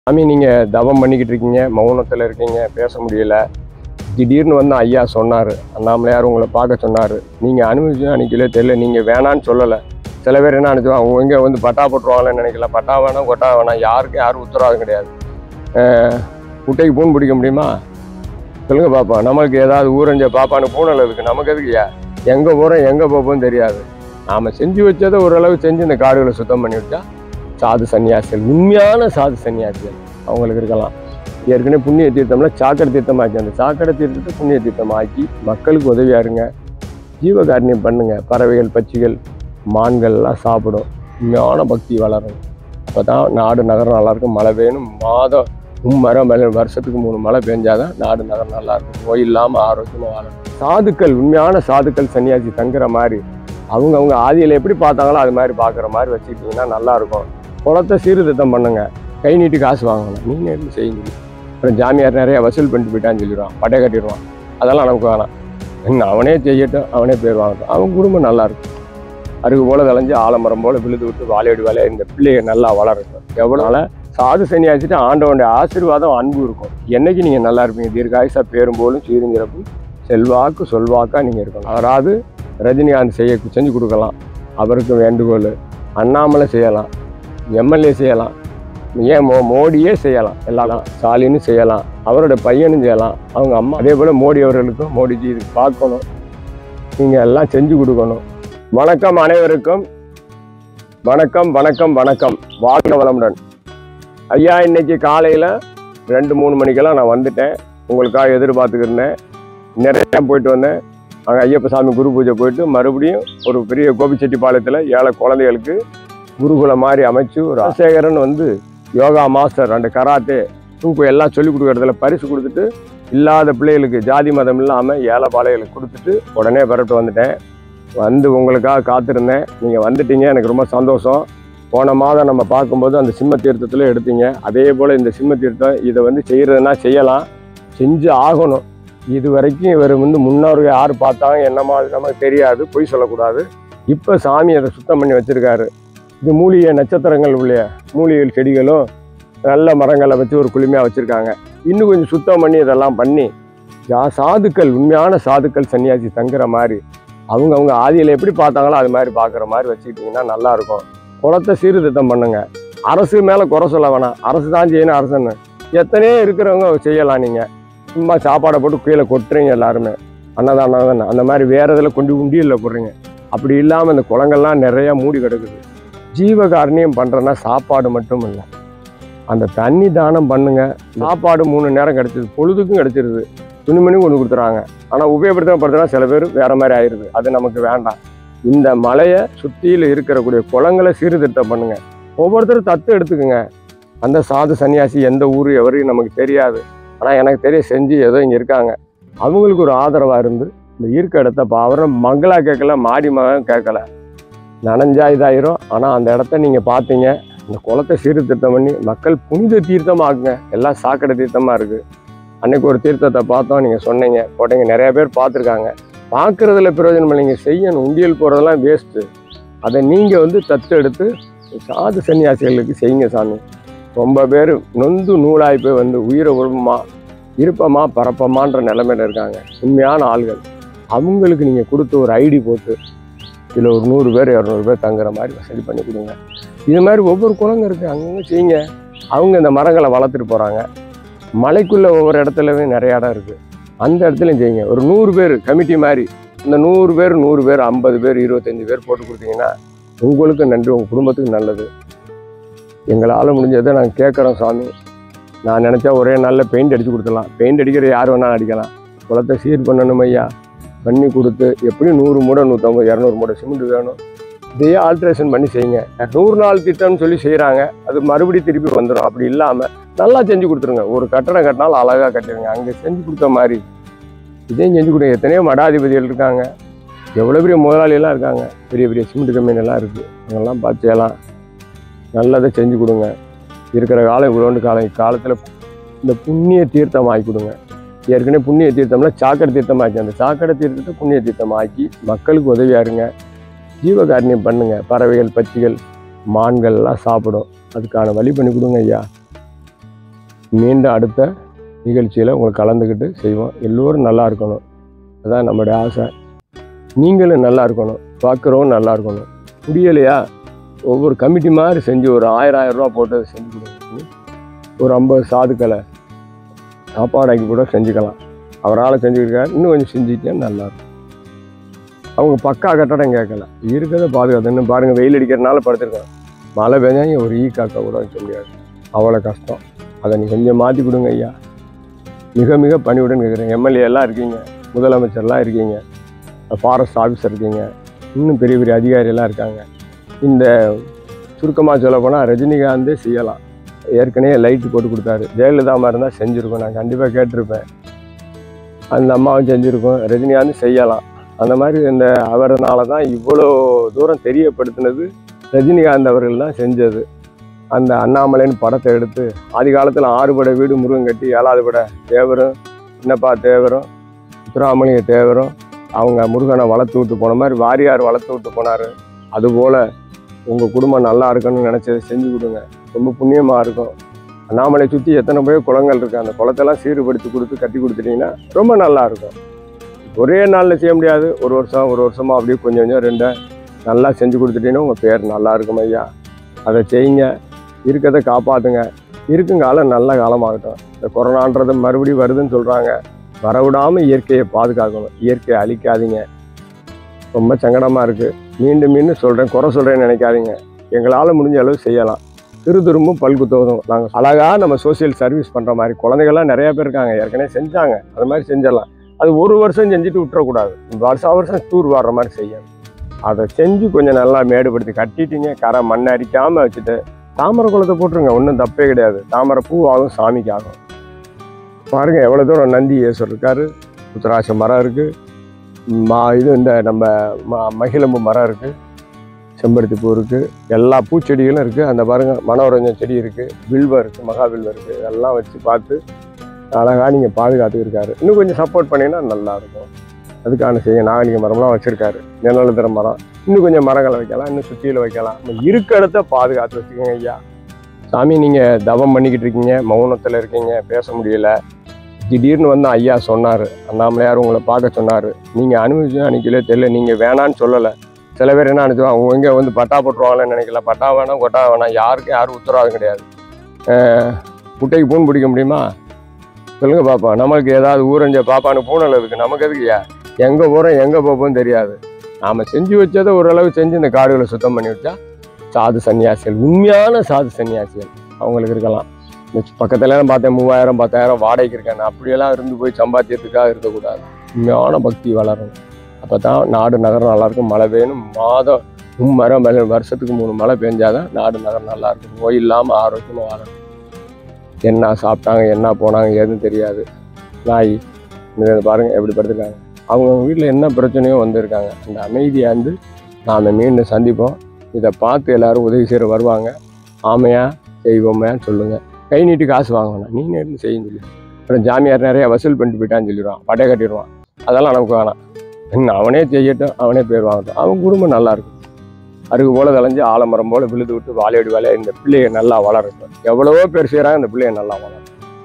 சாமி நீங்கள் தவம் பண்ணிக்கிட்டு இருக்கீங்க மௌனத்தில் இருக்கீங்க பேச முடியல திடீர்னு வந்து ஐயா சொன்னார் அண்ணாமலையார் உங்களை பார்க்க சொன்னார் நீங்கள் அனுபவிச்சு அன்னைக்கிலே தெரியல நீங்கள் வேணான்னு சொல்லலை சில பேர் என்ன நினச்சிவாங்க இங்கே வந்து பட்டா போட்டுருவாங்கன்னு நினைக்கல பட்டா வேணாம் கொட்டா வேணாம் யாருக்கும் யாரும் உத்தரவாதம் கிடையாது அஹ், குட்டைக்கு பூன் பிடிக்க முடியுமா சொல்லுங்க பாப்பா நமக்கு ஏதாவது ஊரஞ்ச பாப்பான்னு பூனல் இருக்கு நமக்கு எதுக்குயா எங்கே போகிறோம் எங்கே போப்போம் தெரியாது நாம் செஞ்சு வச்சதை ஓரளவு செஞ்சு இந்த காடுகளை சுத்தம் பண்ணி வச்சா சாது சன்னியாசிகள் உண்மையான சாது சன்னியாசிகள் அவங்களுக்கு இருக்கலாம் ஏற்கனவே புண்ணிய தீர்த்தம்ல சாக்கடை தீர்த்தமாக்கி அந்த சாக்கடை தீர்த்தத்தை புண்ணிய தீர்த்தமாக்கி மக்களுக்கு உதவியா இருங்க ஜீவகாருண்யம் பண்ணுங்க பறவைகள் பட்சிகள் மான்கள் எல்லாம் சாப்பிடும் உண்மையான பக்தி வளரும் அப்போ தான் நாடு நகரம் நல்லா இருக்கும் மழை பெய்யணும் மாதம் மும்மரம் மழை வருஷத்துக்கு மூணு மழை பெஞ்சாதான் நாடு நகரம் நல்லா இருக்கும் நோய் இல்லாமல் ஆரோக்கியமாக வாழணும் சாதுக்கள் உண்மையான சாதுக்கள் சன்னியாசி தங்குற மாதிரி அவங்க அவங்க ஆதியில் எப்படி பார்த்தாங்களோ அது மாதிரி பார்க்குற மாதிரி வச்சுக்கிட்டிங்கன்னா நல்லா இருக்கும் குளத்தை சீர்திருத்தம் பண்ணுங்க கை நீட்டி காசு வாங்கணும் நீங்கள் எப்படி செய்யுங்க அப்புறம் ஜாமியார் நிறைய வசூல் பண்ணிட்டு போயிட்டான்னு சொல்லிடுவான் பட்டை கட்டிடுவான் அதெல்லாம் நமக்கு வேணாம் என்ன அவனே செய்யட்டும் அவனே பேர் வாங்கட்டும் அவன் குடும்பம் நல்லா இருக்கும் அருகு போல விளைஞ்சு ஆலமரம் போல விழுது விட்டு வாழையடி வாழையா இந்த பிள்ளைய நல்லா வளரட்டும் எவ்வளோ சாது சன்னியாசிட்டு ஆண்டவனுடைய ஆசீர்வாதம் அன்பு இருக்கும் என்னைக்கு நீங்கள் நல்லா இருப்பீங்க தீர்காயுசா பேரும் போலும் சீருஞ்சிறப்பும் செல்வாக்கு சொல்வாக்கா நீங்கள் இருக்கணும் அவராது ரஜினிகாந்த் செய்ய செஞ்சு கொடுக்கலாம் அவருக்கு வேண்டுகோள் அண்ணாமலை செய்யலாம் எம்எல்ஏ செய்யலாம் ஏன் மோ மோடியே செய்யலாம் எல்லாம் ஸ்டாலின்னு செய்யலாம் அவரோட பையனும் செய்யலாம் அவங்க அம்மா அதே போல் மோடி அவர்களுக்கும் மோடிஜி இதுக்கு பார்க்கணும் நீங்கள் எல்லாம் செஞ்சு கொடுக்கணும் வணக்கம் அனைவருக்கும் வணக்கம் வணக்கம் வணக்கம் வாழ்க வளமுடன் ஐயா இன்னைக்கு காலையில் ரெண்டு மூணு மணிக்கெல்லாம் நான் வந்துட்டேன் உங்களுக்காக எதிர்பார்த்துக்கிருந்தேன் நிறைய time போயிட்டு வந்தேன் அங்கே ஐயப்ப சாமி குரு பூஜை போயிட்டு மறுபடியும் ஒரு பெரிய கோபிச்செட்டிப்பாளையத்தில் ஏழை குழந்தைகளுக்கு குருகுலம் மாதிரி அமைச்சு ஒரு ராஜசேகரன் வந்து யோகா மாஸ்டர் அந்த கராத்தே தூக்கு எல்லாம் சொல்லி கொடுக்கறதுல பரிசு கொடுத்துட்டு இல்லாத பிள்ளைகளுக்கு ஜாதி மதம் இல்லாமல் ஏழை பாளையர்களுக்கு கொடுத்துட்டு உடனே பரட்டு வந்துட்டேன் வந்து உங்களுக்காக காத்திருந்தேன் நீங்கள் வந்துட்டீங்க எனக்கு ரொம்ப சந்தோஷம் போன மாதம் நம்ம பார்க்கும்போது அந்த சிம்ம தீர்த்தத்தில் எடுத்தீங்க அதே போல் இந்த சிம்ம தீர்த்தம் இதை வந்து செய்கிறதுனா செய்யலாம் செஞ்சு ஆகணும் இது வரைக்கும் இவர் வந்து முன்னோர்கள் யார் பார்த்தாங்க என்ன மாதிரி நமக்கு தெரியாது பொய் சொல்லக்கூடாது இப்போ சாமி அதை சுத்தம் பண்ணி வச்சுருக்காரு இது மூலிகை நட்சத்திரங்கள் உள்ள மூலிகைகள் செடிகளும் நல்ல மரங்களை வச்சு ஒரு குளுமையாக வச்சுருக்காங்க இன்னும் கொஞ்சம் சுத்தம் பண்ணி இதெல்லாம் பண்ணி ஜா- சாதுக்கள் உண்மையான சாதுக்கள் சன்னியாசி தங்குற மாதிரி அவங்க அவங்க ஆதியில் எப்படி பார்த்தாங்களோ அது மாதிரி பார்க்குற மாதிரி வச்சுக்கிட்டிங்கன்னா நல்லா இருக்கும் குளத்தை சீர்திருத்தம் பண்ணுங்க அரசு மேலே குறை சொல்ல வேணாம் அரசு தான் செய்யணும் அரசுன்னு எத்தனையோ இருக்கிறவங்க செய்யலாம் நீங்கள் சும்மா சாப்பாடை போட்டு கீழே கொட்டுறீங்க எல்லாருமே அன்னதானம் தானே அந்த மாதிரி வேற இதில் கொண்டு உண்டியலில் போடுறீங்க அப்படி இல்லாமல் இந்த குளங்கள்லாம் நிறையா மூடி கிடக்குது ஜீவகாரணியம் பண்ணுறேன்னா சாப்பாடு மட்டும் இல்லை அந்த தண்ணி தானம் பண்ணுங்க சாப்பாடு மூணு நேரம் கிடைச்சிது பொழுதுக்கும் கிடைச்சிருது துணிமணியும் கொண்டு கொடுத்துறாங்க ஆனால் உபயோகப்படுத்தினா சில பேர் வேற மாதிரி ஆயிடுது அது நமக்கு வேண்டாம் இந்த மலையை சுற்றியில் இருக்கக்கூடிய குளங்களை சீர்திருத்தம் பண்ணுங்க ஒவ்வொருத்தரும் தத்து எடுத்துக்கோங்க அந்த சாது சன்னியாசி எந்த ஊர் எவரையும் நமக்கு தெரியாது ஆனால் எனக்கு தெரிய செஞ்சு ஏதோ இங்கே இருக்காங்க அவங்களுக்கு ஒரு ஆதரவாக இருந்து இந்த இருக்க இடத்த இப்போ அவரை மங்களா கேட்கல மாடி மகன் கேட்கல நனைஞ்சா இதாயிரும் ஆனால் அந்த இடத்த நீங்கள் பார்த்தீங்க இந்த குளத்தை சீர்திருத்தம் பண்ணி மக்கள் புனித தீர்த்தமாக்குங்க எல்லாம் சாக்கடை தீர்த்தமாக இருக்குது அன்னைக்கு ஒரு தீர்த்தத்தை பார்த்தோம் நீங்கள் சொன்னீங்க போட்டீங்க நிறைய பேர் பார்த்துருக்காங்க பார்க்குறதுல பிரயோஜனம் இல்லைங்க செய்யணும் உண்டியல் போகிறதெல்லாம் வேஸ்ட்டு அதை நீங்கள் வந்து தத்து எடுத்து சாது சன்னியாசிகளுக்கு செய்யுங்க சாமி ரொம்ப பேர் நொந்து நூலாய் போய் வந்து உயிரை உருவமா இருப்பமா பரப்பமான்ற நிலைமையில இருக்காங்க உண்மையான ஆள்கள் அவங்களுக்கு நீங்கள் கொடுத்து ஒரு ஐடி போட்டு இதில் ஒரு நூறு பேர் இரநூறு பேர் தங்குற மாதிரி வசதி பண்ணி கொடுங்க இது மாதிரி ஒவ்வொரு குளங்க இருக்குது அங்கங்கே செய்யுங்க அவங்க இந்த மரங்களை வளர்த்துட்டு போகிறாங்க மலைக்குள்ளே ஒவ்வொரு இடத்துலையும் நிறைய இடம் இருக்குது அந்த இடத்துலையும் செய்யுங்க ஒரு நூறு பேர் கமிட்டி மாதிரி இந்த நூறு பேர் நூறு பேர் ஐம்பது பேர் இருபத்தஞ்சி பேர் போட்டு கொடுத்தீங்கன்னா உங்களுக்கு நன்றி உங்கள் குடும்பத்துக்கு நல்லது எங்களால் முடிஞ்சதை நாங்கள் கேட்குறோம் சாமி நான் நினச்சா ஒரே நாளில் பெயிண்ட் அடித்து கொடுத்துடலாம் பெயிண்ட் அடிக்கிற யார் வேணாலும் அடிக்கலாம் குளத்தை சீர் பண்ணணும் ஐயா பண்ணி கொடுத்து எப்படி நூறு மூடை நூற்றம்பது இரநூறு மூடை சிமெண்ட் வேணும் இதையே ஆல்ட்ரேஷன் பண்ணி செய்யுங்க நூறு நாள் திட்டம்னு சொல்லி செய்கிறாங்க அது மறுபடியும் திருப்பி வந்துடும் அப்படி இல்லாமல் நல்லா செஞ்சு கொடுத்துருங்க ஒரு கட்டடம் கட்டினாலும் அழகாக கட்டிடுங்க அங்கே செஞ்சு கொடுத்த மாதிரி இதையும் செஞ்சு கொடுங்க எத்தனையோ மடாதிபதிகள் இருக்காங்க எவ்வளோ பெரிய முதலாளியெல்லாம் இருக்காங்க பெரிய பெரிய சிமெண்ட் கம்பெனிலாம் இருக்குது அங்கெல்லாம் பார்த்து செய்யலாம் நல்லதை செஞ்சு கொடுங்க இருக்கிற காலம் இவ்வளோண்டு காலம் காலத்தில் இந்த புண்ணிய தீர்த்தம் ஆக்கி கொடுங்க ஏற்கனவே புண்ணிய தீர்த்தம்ல சாக்கடை தீர்த்தம் ஆக்கி அந்த சாக்கடை தீர்த்தத்தை புண்ணிய தீர்த்தம் ஆக்கி மக்களுக்கு உதவியா இருங்க ஜீவகாருண்யம் பண்ணுங்க பறவைகள் பட்சிகள் மான்கள் எல்லாம் சாப்பிடும் அதுக்கான வழி பண்ணி கொடுங்க ஐயா மீண்டும் அடுத்த நிகழ்ச்சியில் உங்களை கலந்துக்கிட்டு செய்வோம் எல்லோரும் நல்லா இருக்கணும் அதான் நம்மளுடைய ஆசை நீங்களும் நல்லா இருக்கணும் பார்க்குறவங்க நல்லா இருக்கணும் முடியலையா ஒவ்வொரு கமிட்டி மாதிரி செஞ்சு ஒரு ஆயிரம் ஆயிரம் ரூபா போட்டு செஞ்சு கொடுங்க ஒரு ஐம்பது சாதுக்களை சாப்பாடாக்கி கூட செஞ்சுக்கலாம் அவரால் செஞ்சுருக்காரு இன்னும் கொஞ்சம் செஞ்சுக்கிட்டா நல்லா இருக்கும் அவங்க பக்கா கட்டடம் கேட்கல இருக்கிறத பாதுகாத்து இன்னும் பாருங்கள் வெயில் அடிக்கிறதுனால படுத்துருக்காங்க மழை பெஞ்சா இங்க ஒரு ஈ காக்கா கூட வைக்க முடியாது அவ்வளோ கஷ்டம் அதை நீ கொஞ்சம் மாற்றி கொடுங்க ஐயா மிக மிக பணிவுடன் கேட்குறேன் எம்எல்ஏ எல்லாம் இருக்கீங்க முதலமைச்சர்லாம் இருக்கீங்க ஃபாரஸ்ட் ஆஃபீஸர் இருக்கீங்க இன்னும் பெரிய பெரிய அதிகாரியெல்லாம் இருக்காங்க இந்த சுருக்கமாக சொல்ல போனால் ரஜினிகாந்தே செய்யலாம் ஏற்கனவே லைட்டு போட்டு கொடுத்தாரு ஜெயலலிதா மாதிரி இருந்தால் செஞ்சுருக்கோம் நான் கண்டிப்பாக கேட்டிருப்பேன் அந்த அம்மாவும் செஞ்சுருக்கோம் ரஜினிகாந்த் செய்யலாம் அந்த மாதிரி இந்த அவர்னால தான் இவ்வளோ தூரம் தெரியப்படுத்தினது ரஜினிகாந்த் அவர்கள் தான் செஞ்சது அந்த அண்ணாமலைன்னு படத்தை எடுத்து ஆதி காலத்தில் ஆறுபடை வீடு முருகன் கட்டி ஏழாவது படை தேவரும் சின்னப்பா தேவரும் முத்துராமலிங்க தேவரும் அவங்க முருகனை வளர்த்து விட்டு போன மாதிரி வாரியார் வளர்த்து விட்டு போனார் அதுபோல் உங்கள் குடும்பம் நல்லா இருக்கணும்னு நினச்சதை செஞ்சு கொடுங்க ரொம்ப புண்ணியமாக இருக்கும் அண்ணாமலை சுற்றி எத்தனை பேர் குளங்கள் இருக்குது அந்த குளத்தெல்லாம் சீர்படுத்தி கொடுத்து கட்டி கொடுத்துட்டீங்கன்னா ரொம்ப நல்லா இருக்கும் ஒரே நாளில் செய்ய முடியாது ஒரு வருஷம் ஒரு வருஷமாக அப்படியே கொஞ்சம் கொஞ்சம் ரெண்டு நல்லா செஞ்சு கொடுத்துட்டீங்கன்னா உங்கள் பேர் நல்லா இருக்கும் ஐயா அதை செய்யுங்க இருக்கிறத காப்பாற்றுங்க இருக்கும் காலம் நல்ல காலமாகட்டும் இந்த கொரோனான்றது மறுபடியும் வருதுன்னு சொல்கிறாங்க வரவிடாமல் இயற்கையை பாதுகாக்கணும் இயற்கையை அழிக்காதீங்க ரொம்ப சங்கடமாக இருக்குது மீண்டும் மீண்டும் சொல்கிறேன் குறை சொல்கிறேன்னு நினைக்காதீங்க எங்களால் முடிஞ்ச அளவு செய்யலாம் திரு திரும்பும் பல்குத்தோதும் நாங்கள் அழகாக நம்ம சோஷியல் சர்வீஸ் பண்ணுற மாதிரி குழந்தைகள்லாம் நிறைய பேர் இருக்காங்க ஏற்கனவே செஞ்சாங்க அது மாதிரி செஞ்சிடலாம் அது ஒரு வருஷம் செஞ்சுட்டு விட்டுறக்கூடாது வருஷம் வருஷம் டூர் வர்ற மாதிரி செய்யணும் அதை செஞ்சு கொஞ்சம் நல்லா மேடுபடுத்தி கட்டிட்டீங்க கரை மண் அடிக்காமல் வச்சுட்டு தாமரை குளத்தை போட்டுருங்க ஒன்றும் தப்பே கிடையாது தாமரை பூ ஆகும் சாமிக்கு ஆகும் பாருங்க எவ்வளோ தூரம் நந்தி ஈஸ்வரர் இருக்காரு உத்தராட்ச மரம் இருக்குது மா இது இந்த நம்ம ம மகிழம்பு மரம் இருக்குது செம்பருத்தி பூ இருக்குது எல்லா பூச்செடிகளும் இருக்குது அந்த பாருங்க மனோரஞ்சன் செடி இருக்குது வில்வம் இருக்குது மகா வில்வம் இருக்குது இதெல்லாம் வச்சு பார்த்து அழகாக நீங்கள் பாதுகாத்து இருக்காரு இன்னும் கொஞ்சம் சப்போர்ட் பண்ணிங்கன்னா நல்லா இருக்கும் அதுக்கான செய்ய நாகலிங்க மரம்லாம் வச்சுருக்காரு நிழலுதர மரம் இன்னும் கொஞ்சம் மரங்களை வைக்கலாம் இன்னும் சுற்றியில் வைக்கலாம் நம்ம இருக்க இடத்த பாதுகாத்து வச்சுக்கோங்க ஐயா சாமி நீங்கள் தவம் பண்ணிக்கிட்டு இருக்கீங்க மௌனத்தில் இருக்கீங்க பேச முடியல திடீர்னு வந்து ஐயா சொன்னார் அண்ணாமலையார் உங்களை பார்க்க சொன்னார் நீங்கள் அனுமதிச்சு அன்றைக்கிலே தெரியல நீங்கள் வேணான்னு சொல்லலை சில பேர் என்ன நினச்சோம் அவங்க இங்கே வந்து பட்டா போட்டுருவாங்கன்னு நினைக்கல பட்டா வேணாம் கொட்டா வேணாம் யாருக்கும் யாரும் உத்தரவாதம் கிடையாது அஹ், குட்டைக்கு பூன் பிடிக்க முடியுமா சொல்லுங்க பாப்பா நம்மளுக்கு ஏதாவது ஊரஞ்ச பாப்பான்னு பூனல் இருக்கு நமக்கு எதுக்குயா எங்கே போகிறோம் எங்கே போப்போம் தெரியாது நாம் செஞ்சு வச்சதை ஓரளவு செஞ்சு இந்த காடுகளை சுத்தம் பண்ணி வச்சா சாது சன்னியாசிகள் உண்மையான சாது சன்னியாசிகள் அவங்களுக்கு இருக்கலாம் இந்த பக்கத்துலலாம் பார்த்தேன் மூவாயிரம் பத்தாயிரம் வாடகைக்கு இருக்காங்க அப்படியெல்லாம் இருந்து போய் சம்பாத்தியத்துக்காக இருக்கக்கூடாது உண்மையான பக்தி வளரணும் அப்போ தான் நாடு நகரம் நல்லாயிருக்கும் மழை பெய்யணும் மாதம் மும்மரம் மேலே வருஷத்துக்கு மூணு மழை பெஞ்சாதான் நாடு நகரம் நல்லா இருக்கும் நோய் இல்லாமல் ஆரோக்கியமாக வாழணும் என்ன சாப்பிட்டாங்க என்ன போனாங்க ஏதுன்னு தெரியாது நாய் இந்த பாருங்கள் எப்படி படுத்துருக்காங்க அவங்கவுங்க வீட்டில் என்ன பிரச்சனையோ வந்திருக்காங்க அந்த அமைதியை வந்து நாம் மீண்டும் சந்திப்போம் இதை பார்த்து எல்லாரும் உதவி செய்கிற வருவாங்க ஆமையா செய்வோமையான்னு சொல்லுங்கள் கை நீட்டி காசு வாங்க வேணாம் நீ நேர்ந்து செய்யும் சொல்லி அப்புறம் ஜாமியார் நிறைய வசூல் பண்ணிட்டு போயிட்டான்னு சொல்லிடுவான் பட்டை கட்டிடுவான் அதெல்லாம் நமக்கு வேணாம் என்ன அவனே செய்யட்டும் அவனே பேர் வாங்கட்டும் அவன் குடும்பம் நல்லா இருக்கும் அருகு போல விளைஞ்சு ஆலமரம் போல விழுது விட்டு வாழையடி வாழையா இந்த பிள்ளைய நல்லா வளரட்டும் எவ்வளவோ பேர் செய்கிறாங்க இந்த பிள்ளைய நல்லா வளரும்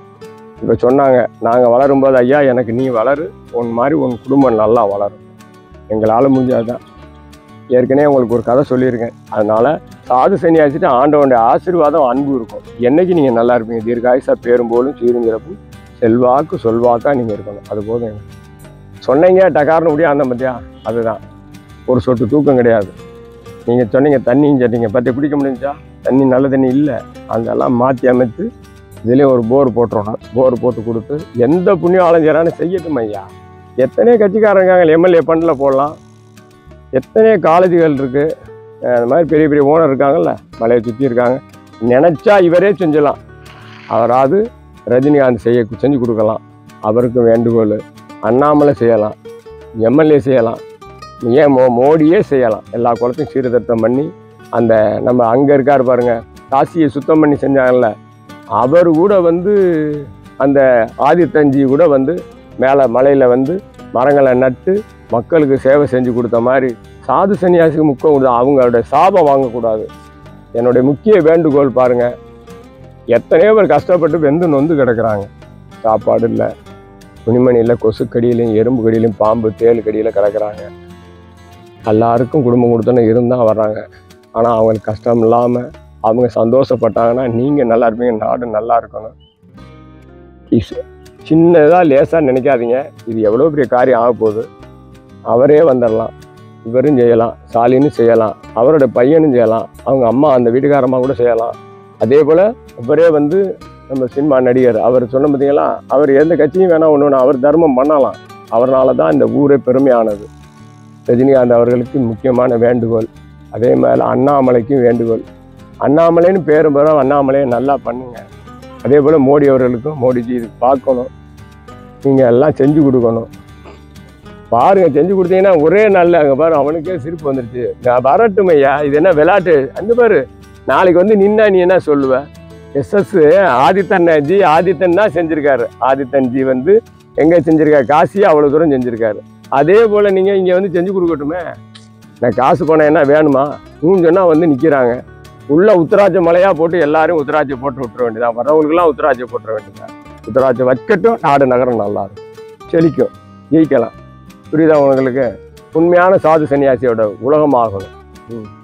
இப்போ சொன்னாங்க நாங்கள் வளரும்போது ஐயா எனக்கு நீ வளரு உன் மாதிரி உன் குடும்பம் நல்லா வளரும் எங்களால் முடிஞ்சதுதான் ஏற்கனவே உங்களுக்கு ஒரு கதை சொல்லியிருக்கேன் அதனால சாது சன்னியாசிட்டு ஆண்டவனுடைய ஆசீர்வாதம் அன்பு இருக்கும் என்னைக்கு நீங்கள் நல்லா இருப்பீங்க தீர்காயுசா பேரும் போலும் சீருங்கிறப்பும் செல்வாக்கு சொல்வாக்கா நீங்கள் இருக்கணும் அது போதும் எனக்கு. சொன்னீங்க டக்கார்னு முடியும் அந்த மத்தியா அதுதான் ஒரு சொட்டு தூக்கம் கிடையாது நீங்கள் சொன்னீங்க தண்ணியும் சொன்னீங்க பற்றி குடிக்க முடிஞ்சா தண்ணி நல்ல தண்ணி இல்லை அதெல்லாம் மாற்றி அமைத்து இதுலேயும் ஒரு போர் போட்டுருவோம் போர் போட்டு கொடுத்து எந்த புண்ணியம் அலைஞ்சாரான்னு செய்யட்டும் ஐயா எத்தனையோ கட்சிக்காரங்க எம்எல்ஏ ஃபண்டில் போடலாம் எத்தனையோ காலேஜுகள் இருக்குது அந்த மாதிரி பெரிய பெரிய ஓனர் இருக்காங்கல்ல மலையை சுற்றி இருக்காங்க நினச்சா இவரே செஞ்சலாம் அவராது ரஜினிகாந்த் செய்ய செஞ்சு கொடுக்கலாம் அவருக்கு வேண்டுகோள் அண்ணாமலை செய்யலாம் எம்எல்ஏ செய்யலாம் ஏன் மோ மோடியே செய்யலாம் எல்லா குளத்தையும் சீர்திருத்தம் பண்ணி அந்த நம்ம அங்கே இருக்கார் பாருங்க காசியை சுத்தம் பண்ணி செஞ்சாங்கல்ல அவர் கூட வந்து அந்த ஆதித்தஞ்சி கூட வந்து மேலே மலையில் வந்து மரங்களை நட்டு மக்களுக்கு சேவை செஞ்சு கொடுத்த மாதிரி சாது சன்னியாசிக்கு முக்கம் கொடுத்தா அவங்களோட சாபம் வாங்கக்கூடாது என்னுடைய முக்கிய வேண்டுகோள் பாருங்க எத்தனையோ பேர் கஷ்டப்பட்டு வெந்து நொந்து கிடக்குறாங்க சாப்பாடு இல்லை துணிமணி இல்லை கொசு கடியிலையும் எறும்பு கடியிலையும் பாம்பு தேள் கடியில் கிடக்குறாங்க எல்லாருக்கும் குடும்பம் கொடுத்தோன்னு இருந்தால் வர்றாங்க ஆனால் அவங்களுக்கு கஷ்டம் இல்லாமல் அவங்க சந்தோஷப்பட்டாங்கன்னா நீங்கள் நல்லா இருப்பீங்க நாடு நல்லா இருக்கணும் இஸ் சின்னதாக லேசாக நினைக்காதீங்க இது எவ்வளோ பெரிய காரியம் ஆக போகுது அவரே வந்துடலாம் இவரும் செய்யலாம் ஸ்டாலினும் செய்யலாம் அவரோட பையனும் செய்யலாம் அவங்க அம்மா அந்த வீட்டுக்காரம்மா கூட செய்யலாம் அதே போல் இவரே வந்து நம்ம சினிமா நடிகர் அவர் சொன்ன பார்த்தீங்களா அவர் எந்த கட்சியும் வேணாம் ஒன்று வேணாம் அவர் தர்மம் பண்ணலாம் அவர்னால தான் இந்த ஊரே பெருமையானது ரஜினிகாந்த் அவர்களுக்கு முக்கியமான வேண்டுகோள் அதே மாதிரி அண்ணாமலைக்கும் வேண்டுகோள் அண்ணாமலைன்னு பேரும் பேரும் அண்ணாமலையை நல்லா பண்ணுங்க அதே போல் மோடி அவர்களுக்கும் மோடிஜி இது பார்க்கணும் நீங்கள் எல்லாம் செஞ்சு கொடுக்கணும் பாருங்க செஞ்சு கொடுத்தீங்கன்னா ஒரே நாளில் அங்கே பாரு அவனுக்கே சிரிப்பு வந்துருச்சு நான் வரட்டும் ஐயா இது என்ன விளையாட்டு அந்த பாரு நாளைக்கு வந்து நின்னா நீ என்ன சொல்லுவ எஸ்எஸ் ஆதித்தன் ஜி ஆதித்தன் தான் செஞ்சிருக்காரு ஆதித்தன் ஜி வந்து எங்கே செஞ்சிருக்காரு காசியை அவ்வளோ தூரம் செஞ்சிருக்காரு அதே போல் நீங்கள் இங்கே வந்து செஞ்சு கொடுக்கட்டுமே நான் காசு பணம் என்ன வேணுமா ஊன்னு சொன்னால் வந்து நிற்கிறாங்க உள்ள உத்தராட்ச மலையாக போட்டு எல்லாரும் உத்தராட்சி போட்டு விட்டுற வேண்டியதான் வரவங்களுக்குலாம் உத்தராட்சி போட்டுற வேண்டியதான் உத்தராட்சி வைக்கட்டும் நாடு நகரம் நல்லா இருக்கும் செழிக்கும் ஜெயிக்கலாம் புரியுதா உங்களுக்கு உண்மையான சாது சன்னியாசியோட உலகம் ஆகணும் ம்